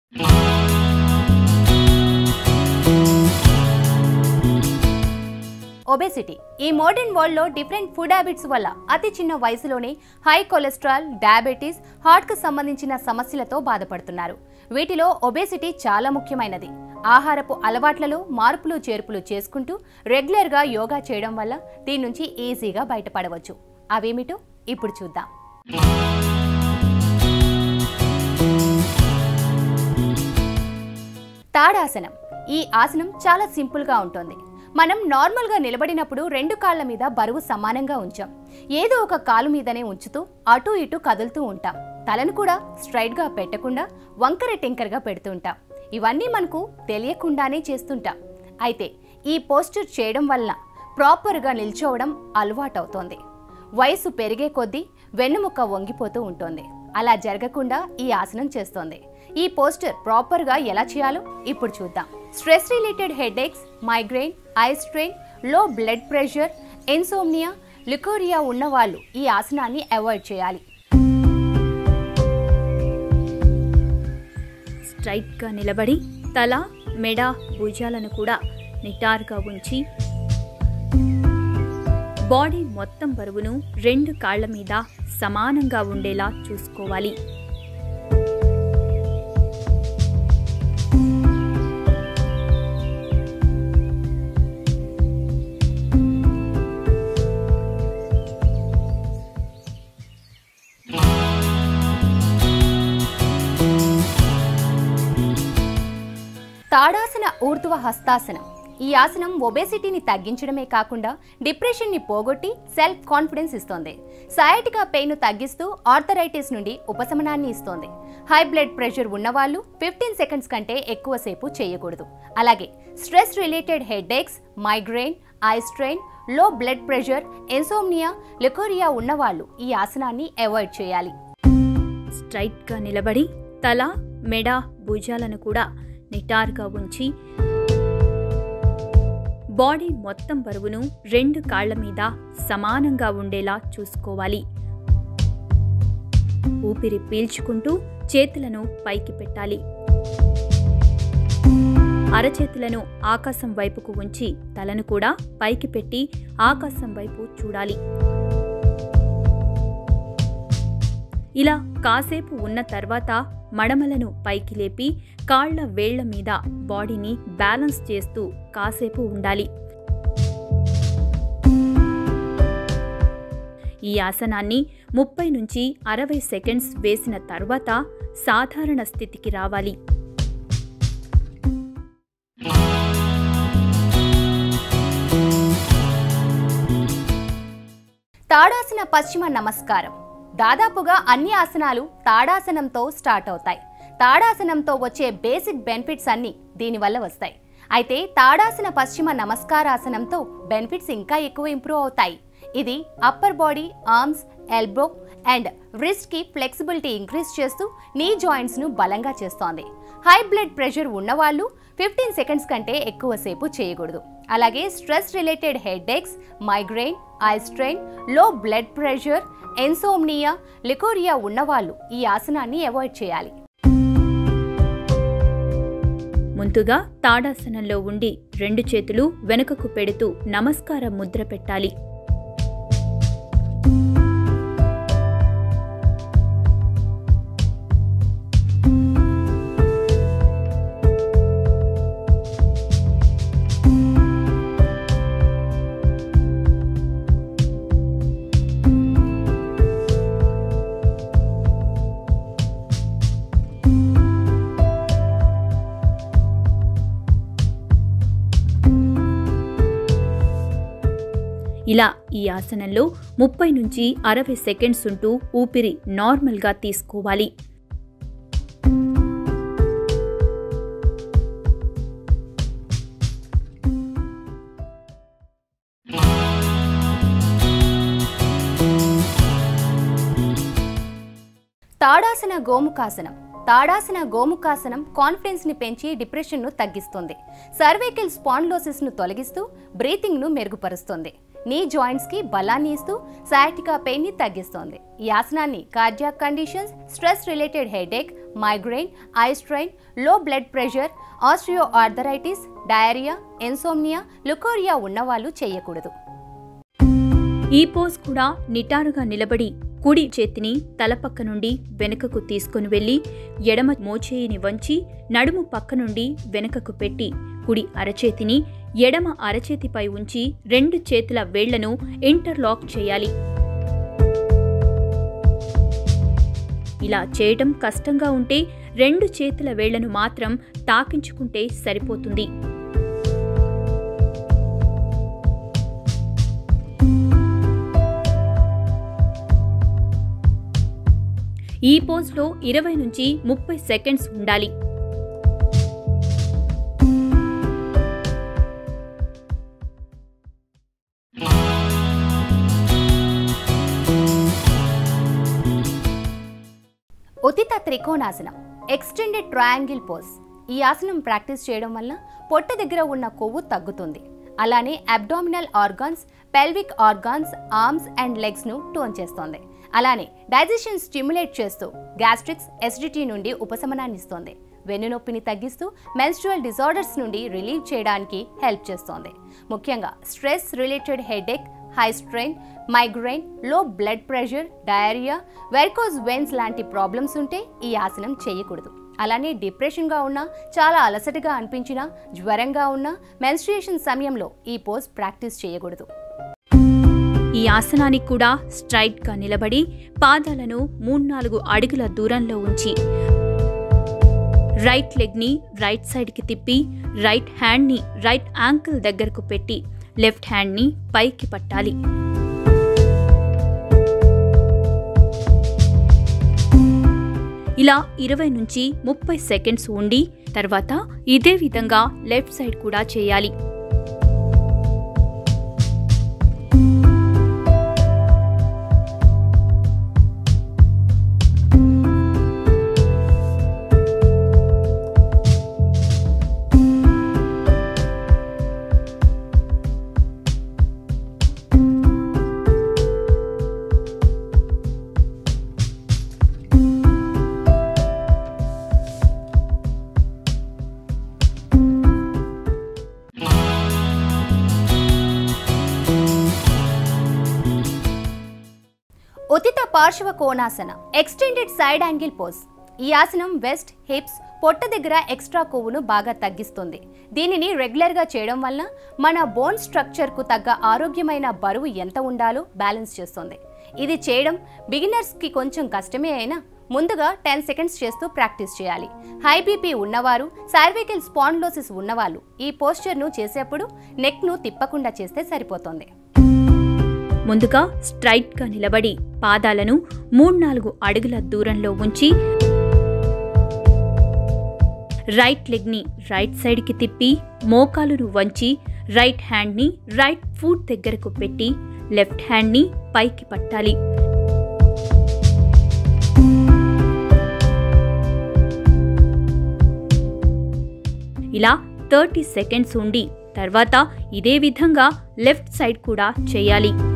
obesity ఈ modern వరల్డ్లో different food habits వల్ల అతి చిన్న వయసులోనే హై కొలెస్ట్రాల్ డయాబెటీస్ హార్ట్కు సంబంధించిన సమస్యలతో బాధపడుతున్నారు వీటిలో ఒబేసిటీ చాలా ముఖ్యమైనది ఆహారపు అలవాట్లలో మార్పులు చేర్పులు చేసుకుంటూ రెగ్యులర్గా యోగా చేయడం వల్ల దీని నుంచి ఈజీగా బయటపడవచ్చు అవేమిటో ఇప్పుడు చూద్దాం తాడాసనం ఈ ఆసనం చాలా సింపుల్గా ఉంటుంది మనం నార్మల్గా నిలబడినప్పుడు రెండు కాళ్ళ మీద బరువు సమానంగా ఉంచాం ఏదో ఒక కాలు మీదనే ఉంచుతూ అటు ఇటు కదులుతూ ఉంటాం తలను కూడా స్ట్రైట్గా పెట్టకుండా వంకర టెంకర్గా పెడుతూ ఉంటాం ఇవన్నీ మనకు తెలియకుండానే చేస్తుంటాం అయితే ఈ పోస్టర్ చేయడం వలన ప్రాపర్గా నిల్చోవడం అలవాటవుతోంది వయసు పెరిగే కొద్దీ వెన్నుముక్క వంగిపోతూ ఉంటుంది అలా జరగకుండా ఈ ఆసనం చేస్తోంది ఈ పోస్టర్ ప్రాపర్గా ఎలా చేయాలో ఇప్పుడు చూద్దాం stress related headaches migraine eye strain low blood pressure insomnia leucorrhoea ఉన్న వాళ్ళు ఈ ఆసనాన్ని అవాయిడ్ చేయాలి స్ట్రైట్గా నిలబడి తల మెడ భుజాలను కూడా నిటారుగా ఉంచి బాడీ మొత్తం బరువును రెండు కాళ్ల మీద సమానంగా ఉండేలా చూసుకోవాలి తాడాసన ఊర్ధ్వ హస్తాసనం ఈ ఆసనం ఒబేసిటీని తగ్గించడమే కాకుండా డిప్రెషన్ని పోగొట్టి సెల్ఫ్ కాన్ఫిడెన్స్ ఇస్తోంది సయాటికా పెయిన్ తగ్గిస్తూ ఆర్థరైటిస్ నుండి ఉపశమనాన్ని ఇస్తోంది హై బ్లడ్ ప్రెషర్ ఉన్నవాళ్ళు ఫిఫ్టీన్ సెకండ్స్ కంటే ఎక్కువసేపు చేయకూడదు అలాగే stress related headaches migraine eye strain low blood pressure insomnia leucorrhoea ఉన్నవాళ్ళు ఈ ఆసనాన్ని అవాయిడ్ చేయాలి స్ట్రైట్గా నిలబడి తల మెడ భుజాలను కూడా నిటారుగా ఉంచి బాడీ మొత్తం బరువును రెండు కాళ్ల మీద సమానంగా ఉండేలా చూసుకోవాలి ఊపిరి పీల్చుకుంటూ చేతులను పైకి పెట్టాలి అరచేతులను ఆకాశం వైపుకు ఉంచి తలను కూడా పైకి పెట్టి ఆకాశం వైపు చూడాలి ఇలా కాసేపు ఉన్న తర్వాత మడమలను పైకి లేపి కాళ్ల వేళ్ల మీద బాడీని బ్యాలెన్స్ చేస్తూ కాసేపు ఉండాలి ఈ ఆసనాన్ని ముప్పై నుంచి అరవై సెకండ్స్ వేసిన తర్వాత సాధారణ స్థితికి రావాలి తాడాసన పశ్చిమ నమస్కారం దాదాపుగా అన్ని ఆసనాలు తాడాసనంతో స్టార్ట్ అవుతాయి తాడాసనంతో వచ్చే బేసిక్ బెనిఫిట్స్ అన్నీ దీనివల్ల వస్తాయి అయితే తాడాసన పశ్చిమ నమస్కారాసనంతో బెనిఫిట్స్ ఇంకా ఎక్కువ ఇంప్రూవ్ అవుతాయి ఇది upper body arms elbow and wrist కి ఫ్లెక్సిబిలిటీ ఇంక్రీజ్ చేస్తూ నీ జాయింట్స్ ను బలంగా చేస్తోంది హై బ్లడ్ ప్రెషర్ ఉన్నవాళ్ళు ఫిఫ్టీన్ సెకండ్స్ కంటే ఎక్కువసేపు చేయకూడదు అలాగే stress related headaches migraine eye strain low blood pressure insomnia leucorrhoea ఉన్నవాళ్ళు ఈ ఆసనాన్ని అవాయిడ్ చేయాలి ముందుగా తాడాసనంలో ఉండి రెండు చేతులు వెనుకకు పెడుతూ నమస్కార ముద్ర పెట్టాలి ఇలా ఈ ఆసనంలో ముప్పై నుంచి అరవై సెకండ్స్ ఉంటూ ఊపిరి నార్మల్గా తీసుకోవాలి తాడాసన గోముఖాసనం తాడాసన గోముఖాసనం కాన్ఫిడెన్స్ ని పెంచి డిప్రెషన్ ను తగ్గిస్తుంది సర్వైకల్ స్పాండ్లోసిస్ ను తొలగిస్తూ బ్రీతింగ్ ను మెరుగుపరుస్తుంది నీ జాయింట్స్ కి బలాన్ని ఇస్తూ సయాటికా పెయిన్ ని తగ్గిస్తుంది ఈ ఆసనాన్ని cardiac conditions stress related headache migraine eye strain low blood pressure osteo arthritis diarrhoea insomnia leucorrhoea ఉన్నవాళ్ళు చేయకూడదు ఈ పోజ్ కూడా నిటారుగా నిలబడి కుడి చేతిని తలపక్క నుండి వెనుకకు తీసుకొని వెళ్లి ఎడమ మోచేయిని వంచి నడుము పక్క నుండి వెనుకకు పెట్టి కుడి అరచేతిని ఎడమ అరచేతిపై ఉంచి రెండు చేతుల వేళ్లను ఇంటర్లాక్ చేయాలి ఇలా చేయటం కష్టంగా ఉంటే రెండు చేతుల వేళ్లను మాత్రం తాకించుకుంటే సరిపోతుంది ఈ పోజ్లో ఇరవై నుంచి ముప్పై సెకండ్స్ ఉండాలి ఉతిత త్రికోణాసనం ఎక్స్టెండెడ్ ట్రయాంగిల్ పోజ్ ఈ ఆసనం ప్రాక్టీస్ చేయడం వల్ల పొట్ట దగ్గర ఉన్న కొవ్వు తగ్గుతుంది అలానే abdominal organs pelvic organs arms and లెగ్స్ను టోన్ చేస్తోంది అలానే డైజెషన్ స్టిమ్యులేట్ చేస్తూ గ్యాస్ట్రిక్స్ ఎసిడిటీ నుండి ఉపశమనాన్ని ఇస్తోంది వెన్నునొప్పిని తగ్గిస్తూ మెన్స్ట్రువల్ డిజార్డర్స్ నుండి రిలీవ్ చేయడానికి హెల్ప్ చేస్తోంది ముఖ్యంగా stress related headache high strain migraine low blood pressure diarrhoea varicose veins లాంటి ప్రాబ్లమ్స్ ఉంటే ఈ ఆసనం చేయకూడదు అలానే డిప్రెషన్గా ఉన్నా చాలా అలసటగా అనిపించినా జ్వరంగా ఉన్నా మెన్స్ట్రుయేషన్ సమయంలో ఈ పోజ్ ప్రాక్టీస్ చేయకూడదు ఈ ఆసనానికి కూడా స్ట్రైట్గా నిలబడి పాదాలను మూడు నాలుగు అడుగుల దూరంలో ఉంచి రైట్ లెగ్ని రైట్ సైడ్కి తిప్పి రైట్ హ్యాండ్ని రైట్ యాంకిల్ దగ్గరకు పెట్టి లెఫ్ట్ హ్యాండ్ని పైకి పట్టాలి ఇలా ఇరవై నుంచి ముప్పై సెకండ్స్ ఉండి తర్వాత ఇదే విధంగా లెఫ్ట్ సైడ్ కూడా చేయాలి ఉతిత పార్శ్వ కోణాసన ఎక్స్టెండెడ్ సైడ్ యాంగిల్ పోజ్ ఈ ఆసనం వెస్ట్ హిప్స్ పొట్ట దగ్గర ఎక్స్ట్రా కొవ్వును బాగా తగ్గిస్తుంది దీనిని రెగ్యులర్గా చేయడం వల్ల మన బోన్ స్ట్రక్చర్కు తగ్గ ఆరోగ్యమైన బరువు ఎంత ఉండాలో బ్యాలెన్స్ చేస్తుంది ఇది చేయడం బిగినర్స్కి కొంచెం కష్టమే అయినా ముందుగా టెన్ సెకండ్స్ చేస్తూ ప్రాక్టీస్ చేయాలి హై బీపీ ఉన్నవారు సర్వికల్ స్పాండ్లోసిస్ ఉన్నవాళ్ళు ఈ పోస్చర్ను చేసేప్పుడు నెక్ను తిప్పకుండా చేస్తే సరిపోతుంది ముందుగా స్ట్రైట్గా నిలబడి పాదాలను మూడు నాలుగు అడుగుల దూరంలో ఉంచి రైట్ లెగ్ని రైట్ సైడ్కి తిప్పి మోకాలును వంచి రైట్ హ్యాండ్ని రైట్ ఫుట్ దగ్గరకు పెట్టి లెఫ్ట్ హ్యాండ్ని పైకి పట్టాలి ఇలా థర్టీ సెకండ్స్ ఉండి తర్వాత ఇదే విధంగా లెఫ్ట్ సైడ్ కూడా చేయాలి